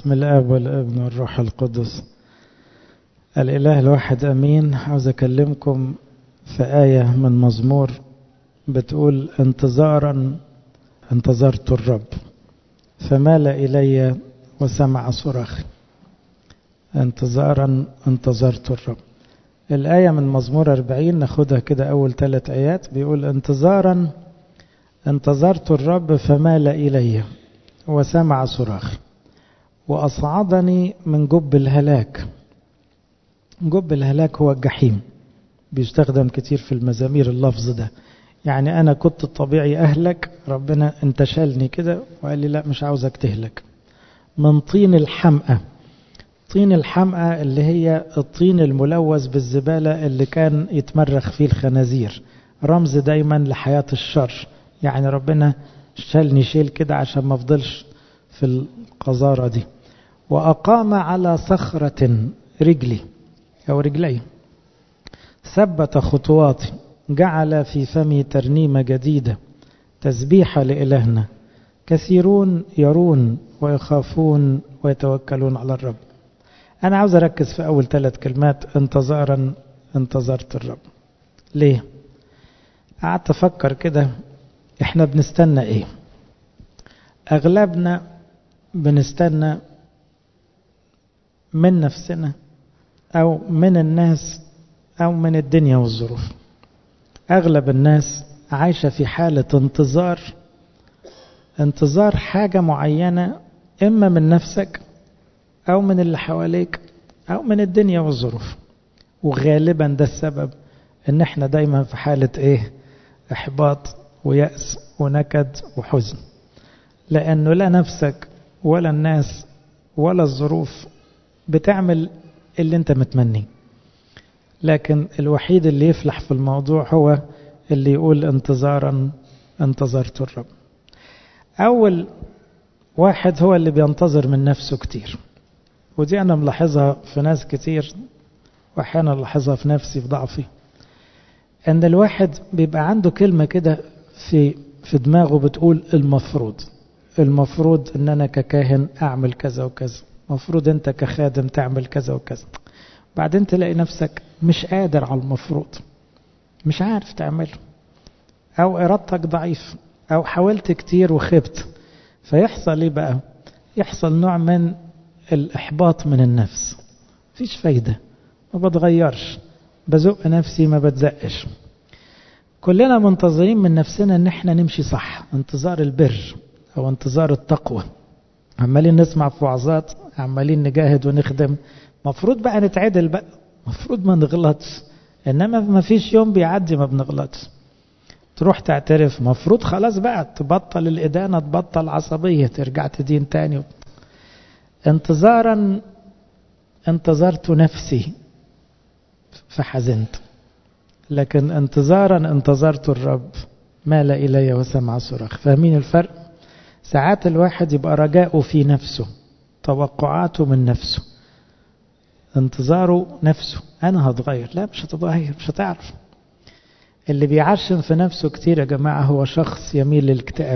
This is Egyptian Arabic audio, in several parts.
بسم الاب والابن والروح القدس الاله الواحد امين عاوز اكلمكم في ايه من مزمور بتقول انتظارا انتظرت الرب فمال الي وسمع صراخي انتظارا انتظرت الرب الآية من مزمور 40 ناخدها كده أول ثلاث آيات بيقول انتظارا انتظرت الرب فمال إلي وسمع صراخي وأصعدني من جب الهلاك جب الهلاك هو الجحيم بيستخدم كتير في المزامير اللفظ ده يعني أنا كنت الطبيعي أهلك ربنا انتشلني كده وقال لي لا مش عاوزك تهلك من طين الحمأة طين الحمأة اللي هي الطين الملوث بالزبالة اللي كان يتمرخ فيه الخنازير رمز دايما لحياة الشر يعني ربنا شالني شيل كده عشان ما افضلش في القذارة دي وأقام على صخرة رجلي أو رجلي ثبت خطواتي جعل في فمي ترنيمة جديدة تسبيحة لإلهنا كثيرون يرون ويخافون ويتوكلون على الرب أنا عاوز أركز في أول ثلاث كلمات انتظارا انتظرت الرب ليه؟ قعدت أفكر كده إحنا بنستنى إيه؟ أغلبنا بنستنى من نفسنا أو من الناس أو من الدنيا والظروف أغلب الناس عايشة في حالة انتظار انتظار حاجة معينة إما من نفسك أو من اللي حواليك أو من الدنيا والظروف وغالبا ده السبب إن إحنا دايما في حالة إيه إحباط ويأس ونكد وحزن لأنه لا نفسك ولا الناس ولا الظروف بتعمل اللي أنت متمنيه لكن الوحيد اللي يفلح في الموضوع هو اللي يقول انتظارا انتظرت الرب أول واحد هو اللي بينتظر من نفسه كتير ودي أنا ملاحظها في ناس كتير وأحيانا ألاحظها في نفسي في ضعفي أن الواحد بيبقى عنده كلمة كده في في دماغه بتقول المفروض المفروض أن أنا ككاهن أعمل كذا وكذا المفروض أنت كخادم تعمل كذا وكذا بعدين تلاقي نفسك مش قادر على المفروض مش عارف تعمله أو إرادتك ضعيف أو حاولت كتير وخبت فيحصل إيه بقى يحصل نوع من الإحباط من النفس مفيش فايدة ما بتغيرش بزق نفسي ما بتزقش كلنا منتظرين من نفسنا ان احنا نمشي صح انتظار البر او انتظار التقوى عمالين نسمع في وعظات عمالين نجاهد ونخدم مفروض بقى نتعدل بقى مفروض ما نغلطش انما ما فيش يوم بيعدي ما بنغلطش تروح تعترف مفروض خلاص بقى تبطل الإدانة تبطل عصبية ترجع تدين تاني انتظارا انتظرت نفسي فحزنت لكن انتظارا انتظرت الرب مال إلي وسمع صراخ فاهمين الفرق ساعات الواحد يبقى رجاؤه في نفسه توقعاته من نفسه انتظاره نفسه أنا هتغير لا مش هتتغير مش هتعرف اللي بيعشم في نفسه كتير يا جماعة هو شخص يميل للاكتئاب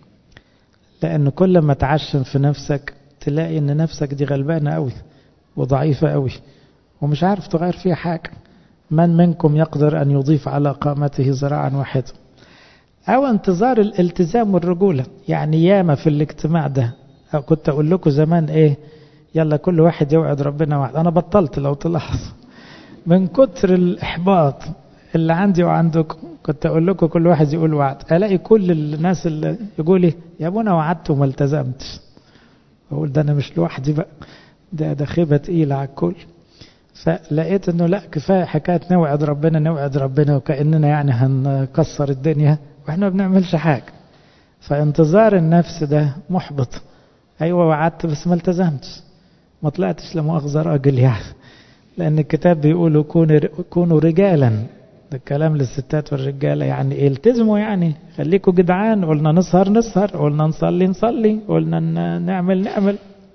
لأن كل ما تعشم في نفسك تلاقي ان نفسك دي غلبانة قوي وضعيفة قوي ومش عارف تغير فيها حاجة من منكم يقدر أن يضيف على قامته ذراعا واحدة أو انتظار الالتزام والرجولة يعني ياما في الاجتماع ده أو كنت أقول لكم زمان إيه يلا كل واحد يوعد ربنا واحد أنا بطلت لو تلاحظ من كتر الإحباط اللي عندي وعندكم كنت أقول لكم كل واحد يقول وعد ألاقي كل الناس اللي يقول لي يا ابونا وعدت وما التزمتش أقول ده أنا مش لوحدي بقى ده ده خيبة تقيلة على الكل فلقيت انه لا كفايه حكايه نوعد ربنا نوعد ربنا وكاننا يعني هنكسر الدنيا واحنا ما بنعملش حاجه فانتظار النفس ده محبط ايوه وعدت بس ما التزمتش ما طلعتش لمؤاخذه راجل يعني لان الكتاب بيقول كونوا كونوا رجالا ده الكلام للستات والرجاله يعني التزموا يعني خليكوا جدعان قلنا نسهر نسهر قلنا نصلي نصلي قلنا نعمل نعمل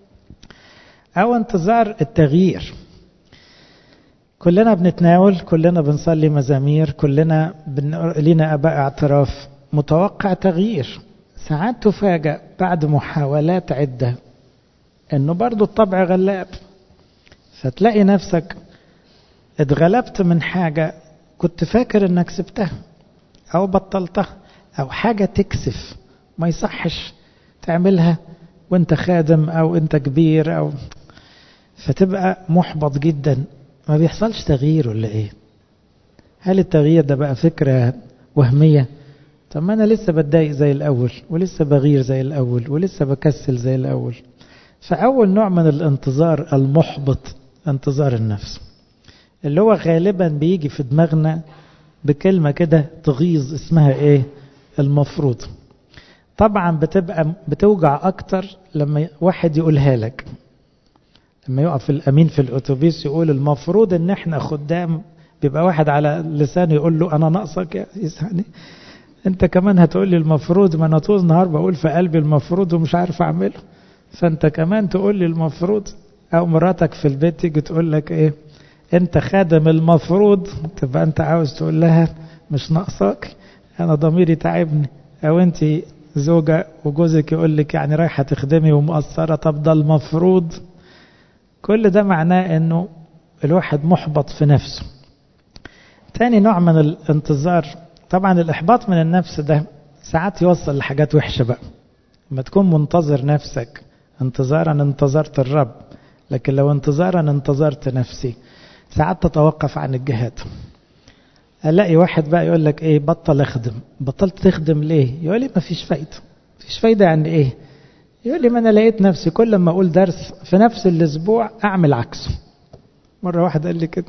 او انتظار التغيير كلنا بنتناول كلنا بنصلي مزامير كلنا بن... لينا اباء اعتراف متوقع تغيير ساعات تفاجأ بعد محاولات عدة انه برضو الطبع غلاب فتلاقي نفسك اتغلبت من حاجة كنت فاكر انك سبتها او بطلتها او حاجة تكسف ما يصحش تعملها وانت خادم او انت كبير او فتبقى محبط جدا ما بيحصلش تغيير ولا ايه هل التغيير ده بقى فكرة وهمية طب ما انا لسه بتضايق زي الاول ولسه بغير زي الاول ولسه بكسل زي الاول فاول نوع من الانتظار المحبط انتظار النفس اللي هو غالبا بيجي في دماغنا بكلمة كده تغيظ اسمها ايه المفروض طبعا بتبقى بتوجع اكتر لما واحد يقولها لك لما يقف الامين في الاتوبيس يقول المفروض ان احنا خدام بيبقى واحد على لسانه يقول له انا ناقصك يا يعني انت كمان هتقول لي المفروض ما انا طول النهار بقول في قلبي المفروض ومش عارف اعمله فانت كمان تقول لي المفروض او مراتك في البيت تيجي تقول لك ايه انت خادم المفروض تبقى انت عاوز تقول لها مش ناقصاك انا ضميري تعبني او انت زوجة وجوزك يقول لك يعني رايحة تخدمي ومقصرة طب ده المفروض كل ده معناه انه الواحد محبط في نفسه تاني نوع من الانتظار طبعا الاحباط من النفس ده ساعات يوصل لحاجات وحشة بقى لما تكون منتظر نفسك انتظارا انتظرت الرب لكن لو انتظارا انتظرت نفسي ساعات تتوقف عن الجهاد الاقي واحد بقى يقول لك ايه بطل اخدم بطلت تخدم ليه يقول لي ما فيش فايده فيش فايده يعني ايه يقول لي ما انا لقيت نفسي كل ما اقول درس في نفس الاسبوع اعمل عكسه مره واحد قال لي كده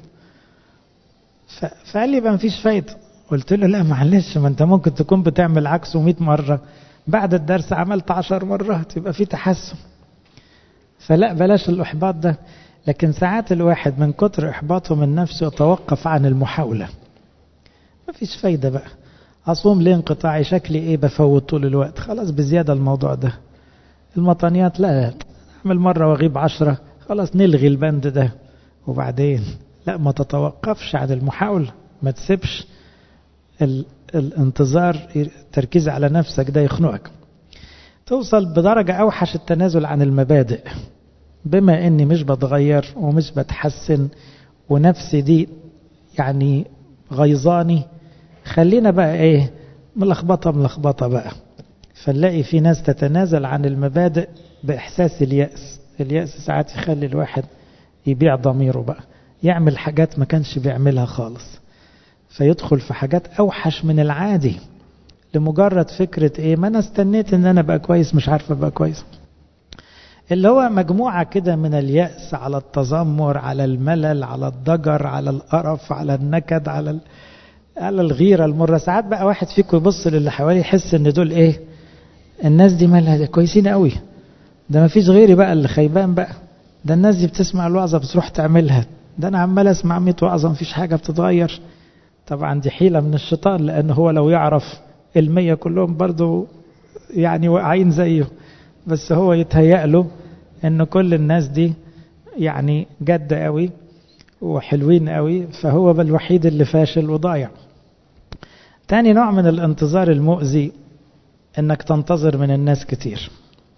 فقال لي ما فيش فايده قلت له لا معلش ما انت ممكن تكون بتعمل عكسه 100 مره بعد الدرس عملت 10 مرات يبقى في تحسن فلا بلاش الاحباط ده لكن ساعات الواحد من كتر احباطه من نفسه يتوقف عن المحاوله ما فيش فايدة بقى أصوم ليه انقطاعي شكلي إيه بفوت طول الوقت خلاص بزيادة الموضوع ده المطانيات لا أعمل مرة وأغيب عشرة خلاص نلغي البند ده وبعدين لا ما تتوقفش عن المحاولة ما تسيبش ال... الانتظار التركيز على نفسك ده يخنقك توصل بدرجة أوحش التنازل عن المبادئ بما أني مش بتغير ومش بتحسن ونفسي دي يعني غيظاني خلينا بقى ايه ملخبطة ملخبطة بقى فنلاقي في ناس تتنازل عن المبادئ بإحساس اليأس اليأس ساعات يخلي الواحد يبيع ضميره بقى يعمل حاجات ما كانش بيعملها خالص فيدخل في حاجات أوحش من العادي لمجرد فكرة ايه ما انا استنيت ان انا بقى كويس مش عارفة بقى كويس اللي هو مجموعة كده من اليأس على التذمر على الملل على الضجر على القرف على النكد على ال... على الغيرة المرة ساعات بقى واحد فيكم يبص للي حواليه يحس ان دول ايه الناس دي مالها كويسين قوي ده ما فيش غيري بقى اللي خيبان بقى ده الناس دي بتسمع الوعظة بتروح تعملها ده انا عمال اسمع 100 وعظة مفيش حاجة بتتغير طبعا دي حيلة من الشيطان لان هو لو يعرف المية كلهم برضو يعني واقعين زيه بس هو يتهيأ له ان كل الناس دي يعني جد قوي وحلوين قوي فهو الوحيد اللي فاشل وضايع تاني نوع من الانتظار المؤذي انك تنتظر من الناس كتير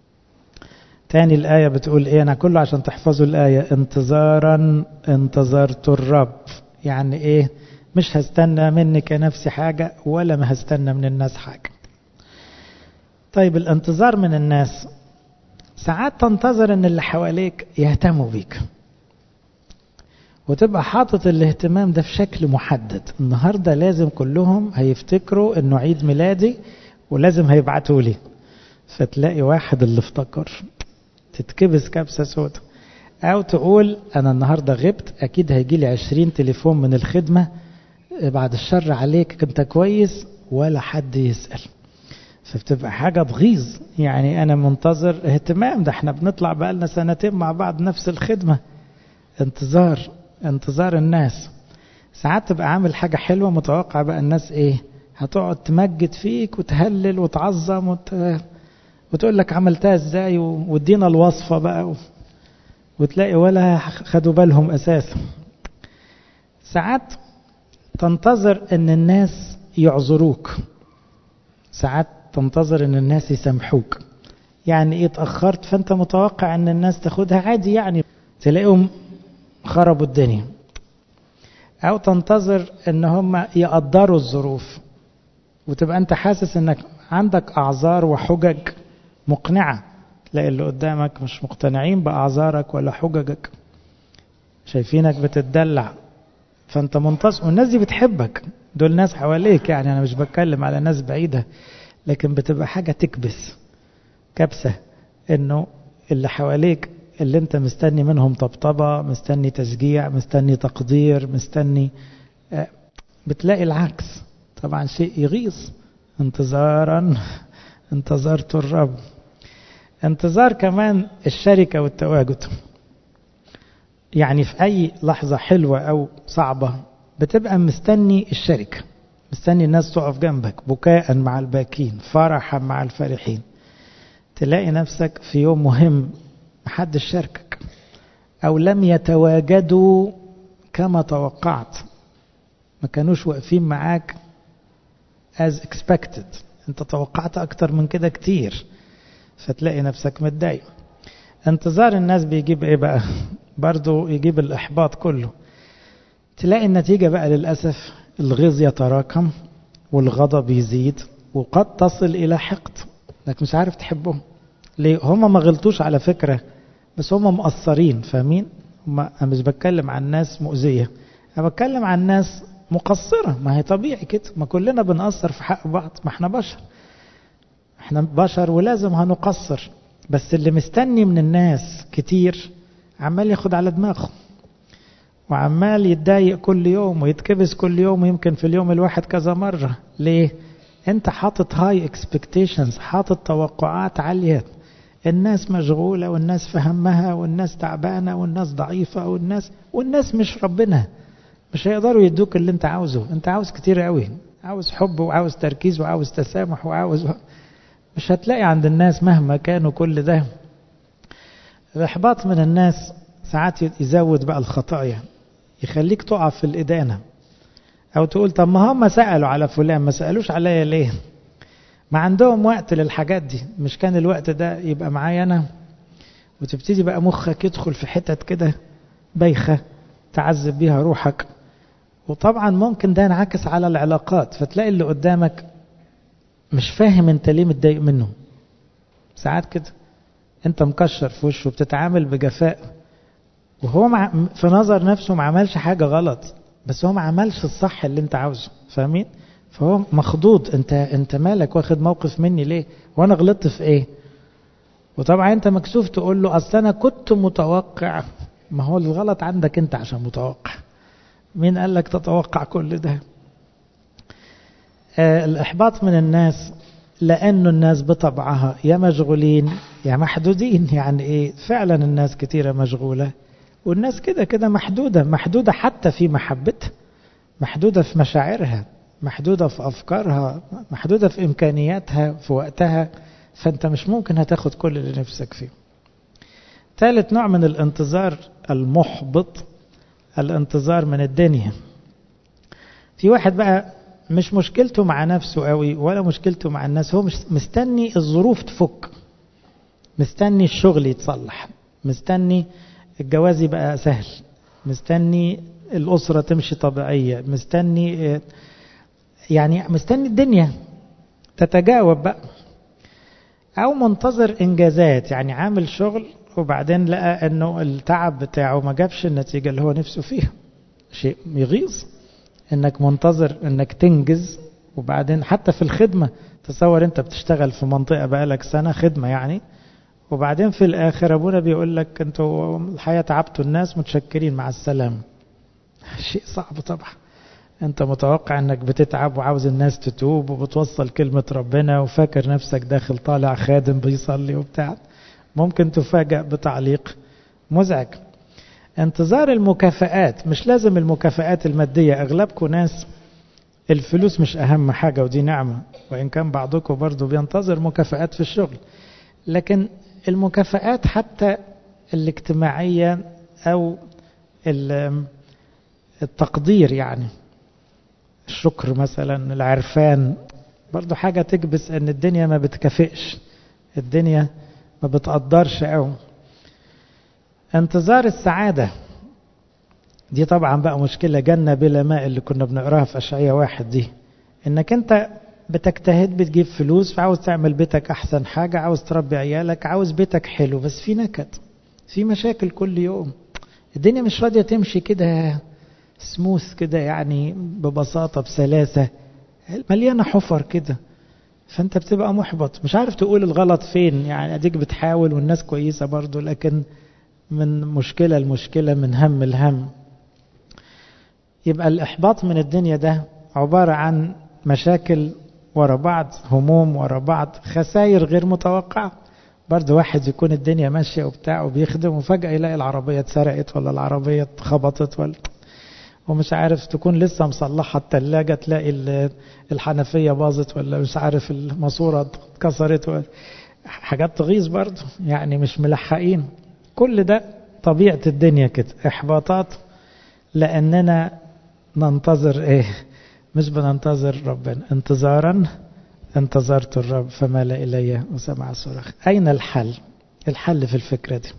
تاني الآية بتقول ايه انا كله عشان تحفظوا الآية انتظارا انتظرت الرب يعني ايه مش هستنى منك نفسي حاجة ولا ما هستنى من الناس حاجة طيب الانتظار من الناس ساعات تنتظر ان اللي حواليك يهتموا بيك وتبقى حاطط الاهتمام ده في شكل محدد النهاردة لازم كلهم هيفتكروا انه عيد ميلادي ولازم هيبعتوا لي فتلاقي واحد اللي افتكر تتكبس كبسة سودة او تقول انا النهاردة غبت اكيد هيجي لي عشرين تليفون من الخدمة بعد الشر عليك انت كويس ولا حد يسأل فبتبقى حاجة تغيظ يعني أنا منتظر اهتمام ده احنا بنطلع بقالنا سنتين مع بعض نفس الخدمة انتظار انتظار الناس ساعات تبقى عامل حاجة حلوة متوقع بقى الناس ايه هتقعد تمجد فيك وتهلل وتعظم وت... وتقول لك عملتها ازاي وادينا الوصفة بقى و... وتلاقي ولا خدوا بالهم أساسا ساعات تنتظر ان الناس يعذروك ساعات تنتظر ان الناس يسامحوك يعني ايه اتأخرت فانت متوقع ان الناس تاخدها عادي يعني تلاقيهم خربوا الدنيا او تنتظر ان هم يقدروا الظروف وتبقى انت حاسس انك عندك اعذار وحجج مقنعة تلاقي اللي قدامك مش مقتنعين باعذارك ولا حججك شايفينك بتتدلع فانت منتصر والناس دي بتحبك دول ناس حواليك يعني انا مش بتكلم على ناس بعيدة لكن بتبقى حاجة تكبس كبسة انه اللي حواليك اللي انت مستني منهم طبطبة مستني تشجيع مستني تقدير مستني بتلاقي العكس طبعا شيء يغيظ انتظارا انتظرت الرب انتظار كمان الشركة والتواجد يعني في أي لحظة حلوة أو صعبة بتبقى مستني الشركة مستني الناس تقف جنبك بكاء مع الباكين فرحا مع الفرحين تلاقي نفسك في يوم مهم محدش شاركك أو لم يتواجدوا كما توقعت ما كانوش واقفين معاك as expected انت توقعت أكتر من كده كتير فتلاقي نفسك متضايق انتظار الناس بيجيب ايه بقى برضو يجيب الإحباط كله تلاقي النتيجة بقى للأسف الغيظ يتراكم والغضب يزيد وقد تصل إلى حقد انك مش عارف تحبهم ليه هم ما غلطوش على فكرة بس هم مقصرين فاهمين هم أنا مش بتكلم عن ناس مؤذية أنا بتكلم عن ناس مقصرة ما هي طبيعي كده ما كلنا بنقصر في حق بعض ما احنا بشر احنا بشر ولازم هنقصر بس اللي مستني من الناس كتير عمال ياخد على دماغه وعمال يتضايق كل يوم ويتكبس كل يوم ويمكن في اليوم الواحد كذا مرة ليه؟ انت حاطط هاي اكسبكتيشنز حاطط توقعات عالية الناس مشغولة والناس في همها والناس تعبانة والناس ضعيفة والناس والناس مش ربنا مش هيقدروا يدوك اللي انت عاوزه انت عاوز كتير قوي عاوز حب وعاوز تركيز وعاوز تسامح وعاوز مش هتلاقي عند الناس مهما كانوا كل ده الإحباط من الناس ساعات يزود بقى الخطايا يخليك تقع في الإدانة أو تقول طب ما هم سألوا على فلان ما سألوش عليا ليه ما عندهم وقت للحاجات دي مش كان الوقت ده يبقى معايا أنا وتبتدي بقى مخك يدخل في حتت كده بايخة تعذب بيها روحك وطبعا ممكن ده ينعكس على العلاقات فتلاقي اللي قدامك مش فاهم انت ليه متضايق منه ساعات كده انت مكشر في وشه بتتعامل بجفاء وهو مع في نظر نفسه ما عملش حاجة غلط بس هو ما عملش الصح اللي انت عاوزه فاهمين فهو مخضوض انت انت مالك واخد موقف مني ليه وانا غلطت في ايه وطبعا انت مكسوف تقول له اصل انا كنت متوقع ما هو الغلط عندك انت عشان متوقع مين قال لك تتوقع كل ده آه الاحباط من الناس لانه الناس بطبعها يا مشغولين يا محدودين يعني ايه فعلا الناس كتيرة مشغولة والناس كده كده محدودة محدودة حتى في محبتها محدودة في مشاعرها محدودة في أفكارها محدودة في إمكانياتها في وقتها فأنت مش ممكن هتاخد كل اللي نفسك فيه ثالث نوع من الانتظار المحبط الانتظار من الدنيا في واحد بقى مش مشكلته مع نفسه قوي ولا مشكلته مع الناس هو مش مستني الظروف تفك مستني الشغل يتصلح مستني الجواز يبقى سهل مستني الأسرة تمشي طبيعية مستني يعني مستني الدنيا تتجاوب بقى أو منتظر إنجازات يعني عامل شغل وبعدين لقى أنه التعب بتاعه ما جابش النتيجة اللي هو نفسه فيها شيء يغيظ انك منتظر انك تنجز وبعدين حتى في الخدمة تصور انت بتشتغل في منطقة بقالك سنة خدمة يعني وبعدين في الاخر ابونا بيقول لك انتوا الحياة تعبتوا الناس متشكرين مع السلامة شيء صعب طبعا انت متوقع انك بتتعب وعاوز الناس تتوب وبتوصل كلمة ربنا وفاكر نفسك داخل طالع خادم بيصلي وبتاع ممكن تفاجأ بتعليق مزعج انتظار المكافآت مش لازم المكافآت المادية أغلبكم ناس الفلوس مش أهم حاجة ودي نعمة وإن كان بعضكم برضو بينتظر مكافآت في الشغل لكن المكافآت حتى الاجتماعية أو التقدير يعني الشكر مثلا العرفان برضو حاجة تكبس أن الدنيا ما بتكافئش الدنيا ما بتقدرش قوي انتظار السعادة دي طبعا بقى مشكلة جنة بلا ماء اللي كنا بنقراها في أشعية واحد دي انك انت بتجتهد بتجيب فلوس فعاوز تعمل بيتك احسن حاجة عاوز تربي عيالك عاوز بيتك حلو بس في نكد في مشاكل كل يوم الدنيا مش راضية تمشي كده سموث كده يعني ببساطة بسلاسة مليانة حفر كده فانت بتبقى محبط مش عارف تقول الغلط فين يعني اديك بتحاول والناس كويسة برضو لكن من مشكلة لمشكلة من هم الهم يبقى الإحباط من الدنيا ده عبارة عن مشاكل ورا بعض هموم ورا بعض خسائر غير متوقعة برضه واحد يكون الدنيا ماشية وبتاع وبيخدم وفجأة يلاقي العربية اتسرقت ولا العربية اتخبطت ولا ومش عارف تكون لسه مصلحة التلاجة تلاقي الحنفية باظت ولا مش عارف الماسورة اتكسرت ولا حاجات تغيظ برضه يعني مش ملحقين كل ده طبيعة الدنيا كده إحباطات لأننا ننتظر إيه مش بننتظر ربنا انتظارا انتظرت الرب فمال إلي وسمع صراخ أين الحل الحل في الفكرة دي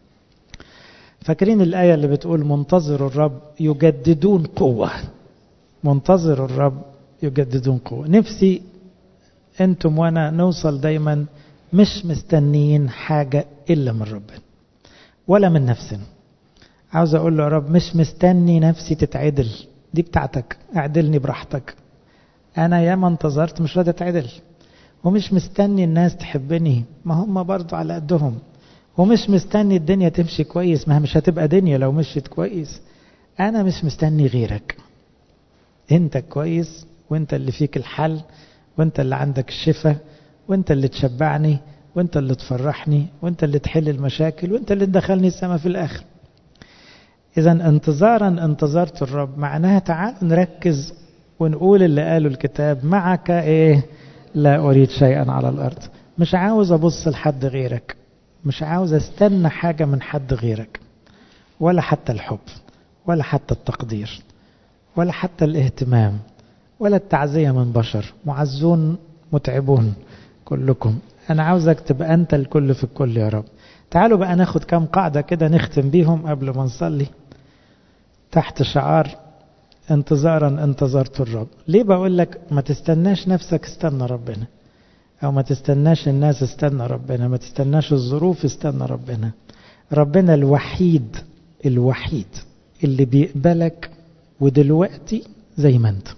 فاكرين الآية اللي بتقول منتظر الرب يجددون قوة منتظر الرب يجددون قوة نفسي أنتم وأنا نوصل دايما مش مستنيين حاجة إلا من ربنا ولا من نفسنا عاوز أقول له يا رب مش مستني نفسي تتعدل دي بتاعتك اعدلني براحتك أنا ياما انتظرت مش راضي أتعدل ومش مستني الناس تحبني ما هم برضو على قدهم ومش مستني الدنيا تمشي كويس ما مش هتبقى دنيا لو مشيت كويس أنا مش مستني غيرك أنت كويس وأنت اللي فيك الحل وأنت اللي عندك الشفاء وأنت اللي تشبعني وأنت اللي تفرحني وأنت اللي تحل المشاكل وأنت اللي تدخلني السماء في الآخر إذا انتظارا انتظرت الرب معناها تعال نركز ونقول اللي قاله الكتاب معك إيه لا أريد شيئا على الأرض مش عاوز أبص لحد غيرك مش عاوز استنى حاجة من حد غيرك ولا حتى الحب ولا حتى التقدير ولا حتى الاهتمام ولا التعزية من بشر معزون متعبون كلكم أنا عاوزك تبقى أنت الكل في الكل يا رب تعالوا بقى ناخد كام قاعدة كده نختم بيهم قبل ما نصلي تحت شعار انتظارا انتظرت الرب ليه بقول لك ما تستناش نفسك استنى ربنا او ما تستناش الناس استنى ربنا ما تستناش الظروف استنى ربنا ربنا الوحيد الوحيد اللي بيقبلك ودلوقتي زي ما انت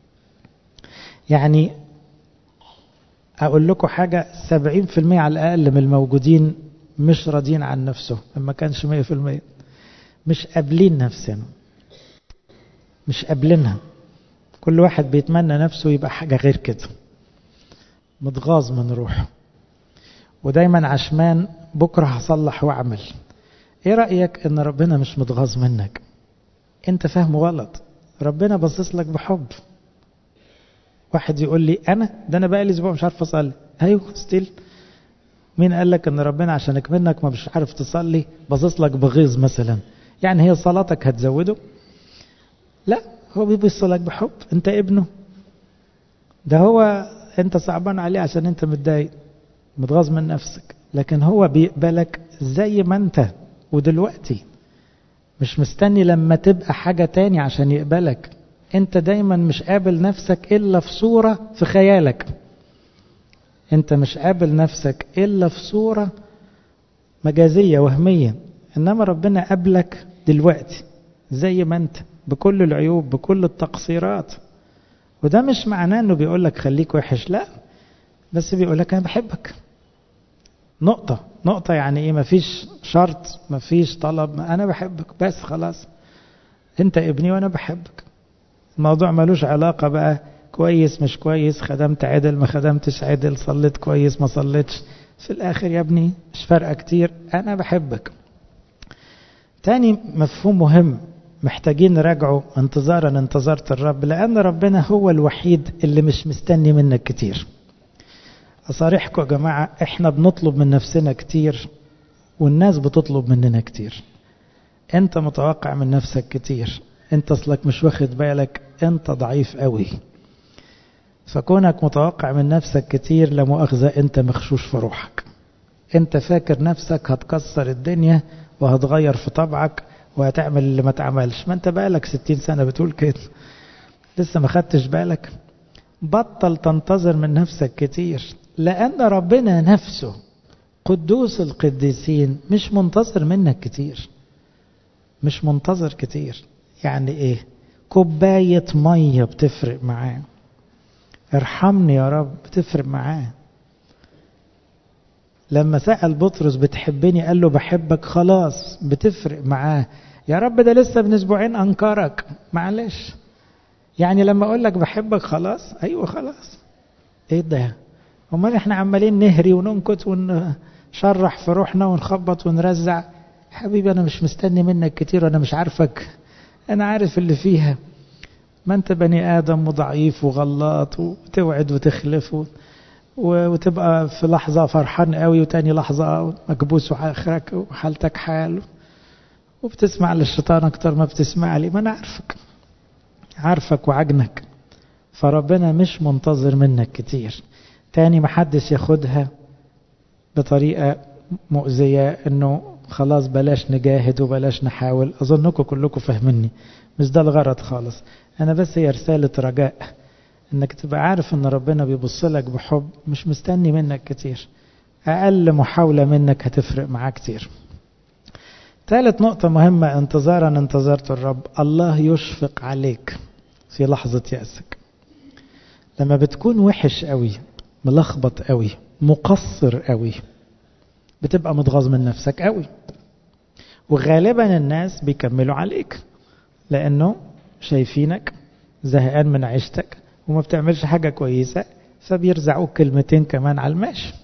يعني اقول لكم حاجة سبعين في المية على الاقل من الموجودين مش راضيين عن نفسه ما كانش مية في المية مش قابلين نفسنا مش قابلينها كل واحد بيتمنى نفسه يبقى حاجة غير كده متغاظ من روحه ودايما عشمان بكرة هصلح واعمل ايه رأيك ان ربنا مش متغاظ منك انت فاهمه غلط ربنا باصص لك بحب واحد يقول لي انا ده انا بقى لي اسبوع مش عارف اصلي ايوه ستيل مين قال لك ان ربنا عشانك منك ما مش عارف تصلي باصص لك بغيظ مثلا يعني هي صلاتك هتزوده لا هو بيبص لك بحب انت ابنه ده هو انت صعبان عليه عشان انت متضايق متغاظ من نفسك لكن هو بيقبلك زي ما انت ودلوقتي مش مستني لما تبقى حاجة تاني عشان يقبلك انت دايما مش قابل نفسك الا في صورة في خيالك انت مش قابل نفسك الا في صورة مجازية وهمية انما ربنا قابلك دلوقتي زي ما انت بكل العيوب بكل التقصيرات وده مش معناه انه بيقول لك خليك وحش لا بس بيقول لك انا بحبك نقطة نقطة يعني ايه مفيش شرط مفيش طلب انا بحبك بس خلاص انت ابني وانا بحبك الموضوع ملوش علاقة بقى كويس مش كويس خدمت عدل ما خدمتش عدل صليت كويس ما صليتش في الاخر يا ابني مش فارقة كتير انا بحبك تاني مفهوم مهم محتاجين نراجعه انتظارا انتظرت الرب لأن ربنا هو الوحيد اللي مش مستني منك كتير أصارحكم يا جماعة احنا بنطلب من نفسنا كتير والناس بتطلب مننا كتير انت متوقع من نفسك كتير انت اصلك مش واخد بالك انت ضعيف قوي فكونك متوقع من نفسك كتير لمؤاخذة انت مخشوش في روحك انت فاكر نفسك هتكسر الدنيا وهتغير في طبعك وهتعمل اللي ما تعملش ما انت بقالك ستين سنة بتقول كده لسه ما خدتش بالك بطل تنتظر من نفسك كتير لأن ربنا نفسه قدوس القديسين مش منتظر منك كتير مش منتظر كتير يعني ايه كوباية مية بتفرق معاه ارحمني يا رب بتفرق معاه لما سأل بطرس بتحبني قال له بحبك خلاص بتفرق معاه يا رب ده لسه من اسبوعين انكرك معلش يعني لما اقول لك بحبك خلاص ايوه خلاص ايه ده امال احنا عمالين نهري وننكت ونشرح في روحنا ونخبط ونرزع حبيبي انا مش مستني منك كتير وانا مش عارفك انا عارف اللي فيها ما انت بني ادم وضعيف وغلاط وتوعد وتخلف وتبقى في لحظة فرحان قوي وتاني لحظة مكبوس وآخرك وحالتك حال وبتسمع للشيطان أكتر ما بتسمع لي ما أنا عارفك عارفك وعجنك فربنا مش منتظر منك كتير تاني محدش ياخدها بطريقة مؤذية انه خلاص بلاش نجاهد وبلاش نحاول اظنكم كلكم فاهميني مش ده الغرض خالص انا بس هي رسالة رجاء انك تبقى عارف ان ربنا بيبص لك بحب مش مستني منك كتير اقل محاولة منك هتفرق معاه كتير ثالث نقطة مهمة انتظارا انتظرت الرب الله يشفق عليك في لحظة يأسك لما بتكون وحش قوي ملخبط قوي مقصر قوي بتبقى متغاظ من نفسك قوي وغالبا الناس بيكملوا عليك لانه شايفينك زهقان من عيشتك وما بتعملش حاجة كويسة فبيرزعوك كلمتين كمان على الماشي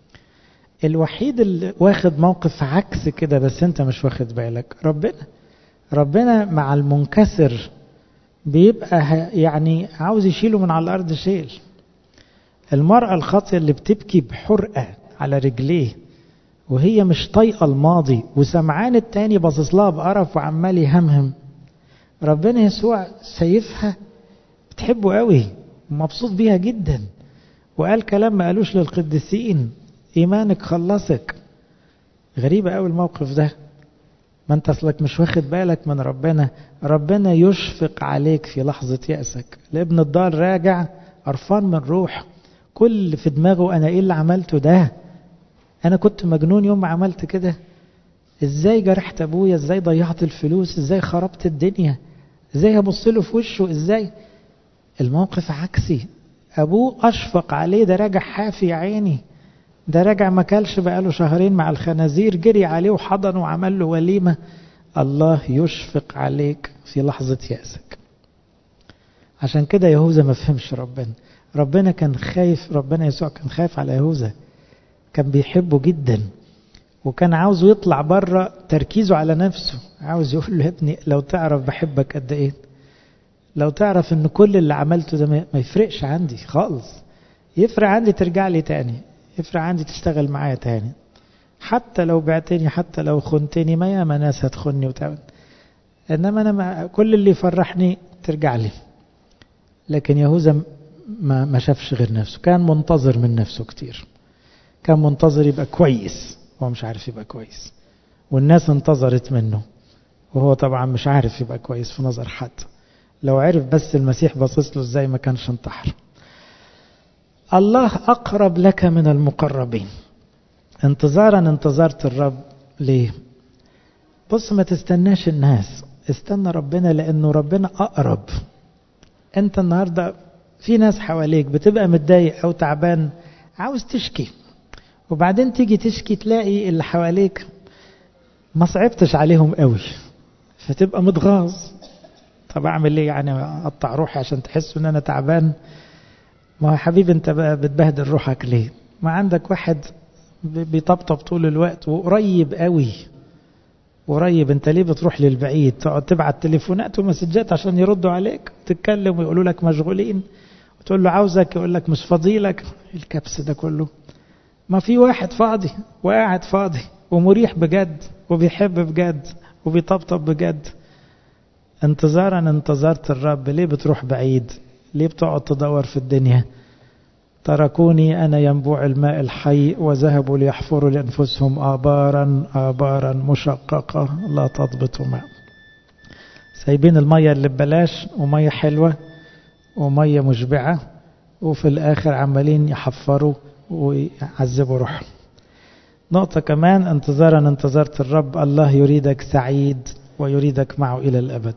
الوحيد اللي واخد موقف عكس كده بس انت مش واخد بالك ربنا ربنا مع المنكسر بيبقى يعني عاوز يشيله من على الارض شيل المرأة الخاطئة اللي بتبكي بحرقة على رجليه وهي مش طايقة الماضي وسمعان التاني باصص لها بقرف وعمال يهمهم ربنا يسوع سيفها بتحبه قوي ومبسوط بيها جدا وقال كلام ما قالوش للقديسين ايمانك خلصك غريبة قوي الموقف ده ما انت اصلك مش واخد بالك من ربنا ربنا يشفق عليك في لحظة يأسك لابن الدار راجع قرفان من روح كل في دماغه انا ايه اللي عملته ده انا كنت مجنون يوم ما عملت كده ازاي جرحت ابويا ازاي ضيعت الفلوس ازاي خربت الدنيا ازاي هبص له في وشه ازاي الموقف عكسي ابوه اشفق عليه ده راجع حافي يا عيني ده راجع ما كلش بقاله شهرين مع الخنازير جري عليه وحضن وعمل له وليمة الله يشفق عليك في لحظة يأسك عشان كده يهوذا ما فهمش ربنا ربنا كان خايف ربنا يسوع كان خايف على يهوذا كان بيحبه جدا وكان عاوزه يطلع بره تركيزه على نفسه عاوز يقول له يا ابني لو تعرف بحبك قد ايه لو تعرف ان كل اللي عملته ده ما يفرقش عندي خالص يفرق عندي ترجع لي تاني يفرق عندي تشتغل معايا تاني حتى لو بعتني حتى لو خنتني ما ياما ناس هتخني وتعمل انما انا ما كل اللي يفرحني ترجع لي لكن يهوذا ما ما شافش غير نفسه كان منتظر من نفسه كتير كان منتظر يبقى كويس هو مش عارف يبقى كويس والناس انتظرت منه وهو طبعا مش عارف يبقى كويس في نظر حد لو عرف بس المسيح باصص له ازاي ما كانش انتحر الله أقرب لك من المقربين انتظارا انتظرت الرب ليه بص ما تستناش الناس استنى ربنا لأنه ربنا أقرب أنت النهاردة في ناس حواليك بتبقى متضايق أو تعبان عاوز تشكي وبعدين تيجي تشكي تلاقي اللي حواليك ما صعبتش عليهم قوي فتبقى متغاظ طب اعمل ايه يعني اقطع روحي عشان تحسوا ان انا تعبان ما هو حبيبي انت بقى بتبهدل روحك ليه ما عندك واحد بيطبطب طول الوقت وقريب قوي قريب انت ليه بتروح للبعيد تقعد تبعت تليفونات ومسجات عشان يردوا عليك تتكلم ويقولوا لك مشغولين وتقول له عاوزك يقول لك مش فاضيلك الكبس ده كله ما في واحد فاضي وقاعد فاضي ومريح بجد وبيحب بجد وبيطبطب بجد انتظارا انتظرت الرب ليه بتروح بعيد ليه بتقعد تدور في الدنيا تركوني أنا ينبوع الماء الحي وذهبوا ليحفروا لأنفسهم آبارا آبارا مشققة لا تضبط ماء سايبين المية اللي ببلاش ومية حلوة ومية مشبعة وفي الآخر عمالين يحفروا ويعذبوا روحهم نقطة كمان انتظارا انتظرت الرب الله يريدك سعيد ويريدك معه إلى الأبد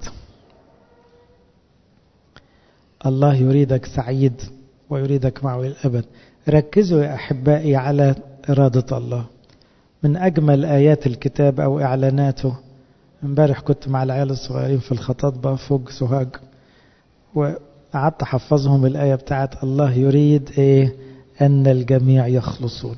الله يريدك سعيد ويريدك معه إلى الأبد ركزوا يا أحبائي على إرادة الله من أجمل آيات الكتاب أو إعلاناته امبارح كنت مع العيال الصغيرين في الخطاطبة فوق سوهاج وقعدت أحفظهم الآية بتاعت الله يريد إيه أن الجميع يخلصون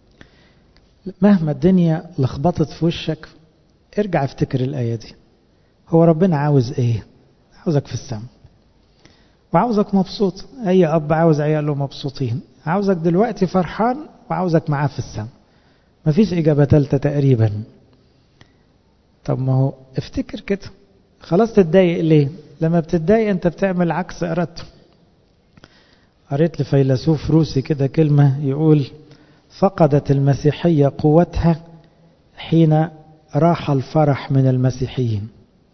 مهما الدنيا لخبطت في وشك ارجع افتكر الآية دي هو ربنا عاوز ايه عاوزك في السماء وعاوزك مبسوط اي اب عاوز عياله مبسوطين عاوزك دلوقتي فرحان وعاوزك معاه في السماء مفيش اجابة ثالثة تقريبا طب ما هو افتكر كده خلاص تتضايق ليه لما بتتضايق انت بتعمل عكس ارادته قريت لفيلسوف روسي كده كلمة يقول فقدت المسيحية قوتها حين راح الفرح من المسيحيين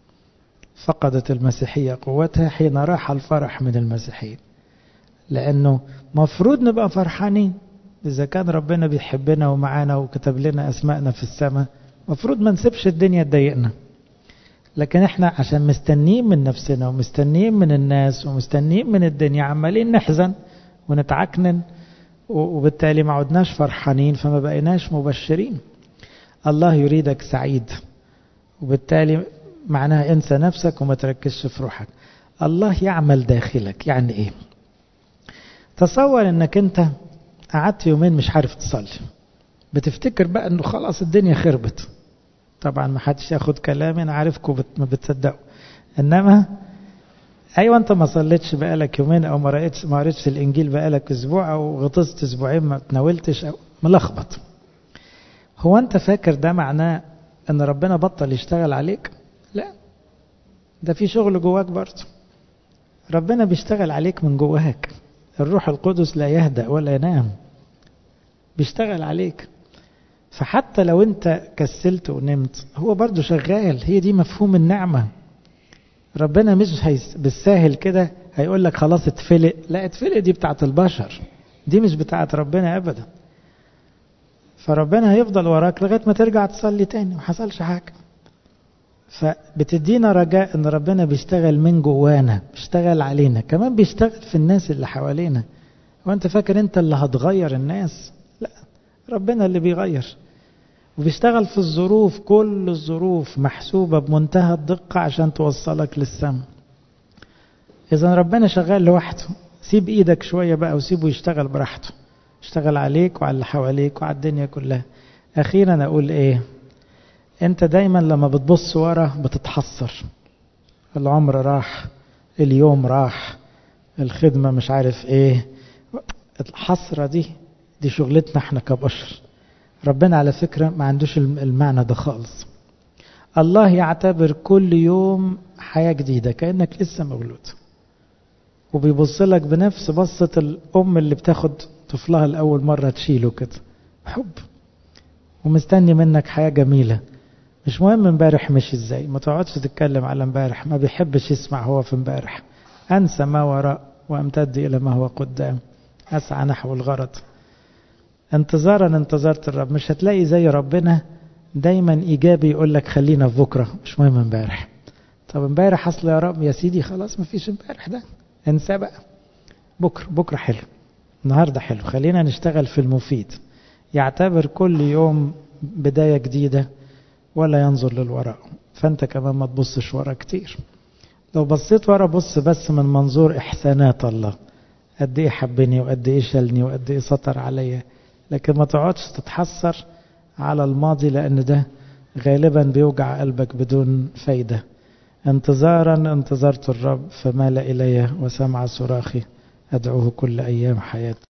فقدت المسيحية قوتها حين راح الفرح من المسيحيين لأنه مفروض نبقى فرحانين إذا كان ربنا بيحبنا ومعانا وكتب لنا أسماءنا في السماء مفروض ما نسيبش الدنيا تضايقنا لكن احنا عشان مستنيين من نفسنا ومستنيين من الناس ومستنيين من الدنيا عمالين نحزن ونتعكنن وبالتالي ما عدناش فرحانين فما بقيناش مبشرين الله يريدك سعيد وبالتالي معناها انسى نفسك وما تركزش في روحك الله يعمل داخلك يعني ايه تصور انك انت قعدت يومين مش عارف تصلي بتفتكر بقى انه خلاص الدنيا خربت طبعا ما حدش ياخد كلامي انا عارفكم ما بتصدقوا انما ايوه انت ما صليتش بقالك يومين او ما قريتش ما قريتش الانجيل بقالك اسبوع او غطست اسبوعين ما تناولتش او ملخبط هو انت فاكر ده معناه ان ربنا بطل يشتغل عليك لا ده في شغل جواك برضه ربنا بيشتغل عليك من جواك الروح القدس لا يهدأ ولا ينام بيشتغل عليك فحتى لو انت كسلت ونمت هو برضه شغال هي دي مفهوم النعمة ربنا مش هيس بالساهل كده هيقول لك خلاص اتفلق لا اتفلق دي بتاعت البشر دي مش بتاعت ربنا ابدا فربنا هيفضل وراك لغايه ما ترجع تصلي تاني ما حصلش حاجه فبتدينا رجاء ان ربنا بيشتغل من جوانا بيشتغل علينا كمان بيشتغل في الناس اللي حوالينا وانت فاكر انت اللي هتغير الناس لا ربنا اللي بيغير وبيشتغل في الظروف كل الظروف محسوبة بمنتهى الدقة عشان توصلك للسماء إذا ربنا شغال لوحده سيب إيدك شوية بقى وسيبه يشتغل براحته اشتغل عليك وعلى اللي حواليك وعلى الدنيا كلها أخيرا أقول إيه أنت دايما لما بتبص ورا بتتحسر العمر راح اليوم راح الخدمة مش عارف إيه الحسرة دي دي شغلتنا احنا كبشر ربنا على فكرة ما عندوش المعنى ده خالص الله يعتبر كل يوم حياة جديدة كأنك لسه مولود وبيبص لك بنفس بصة الأم اللي بتاخد طفلها لأول مرة تشيله كده حب ومستني منك حياة جميلة مش مهم امبارح مشي ازاي ما تقعدش تتكلم على امبارح ما بيحبش يسمع هو في امبارح انسى ما وراء وامتد الى ما هو قدام اسعى نحو الغرض انتظارا انتظرت الرب مش هتلاقي زي ربنا دايما ايجابي يقول لك خلينا في بكره مش مهم امبارح طب امبارح اصل يا رب يا سيدي خلاص ما فيش امبارح ده انساه بقى بكره بكره حلو النهارده حلو خلينا نشتغل في المفيد يعتبر كل يوم بدايه جديده ولا ينظر للوراء فانت كمان ما تبصش ورا كتير لو بصيت ورا بص بس من منظور احسانات الله قد ايه حبني وقد ايه شالني وقد ايه سطر عليا لكن ما تقعدش تتحسر على الماضي لان ده غالبا بيوجع قلبك بدون فايده انتظارا انتظرت الرب فمال الي وسمع صراخي ادعوه كل ايام حياتي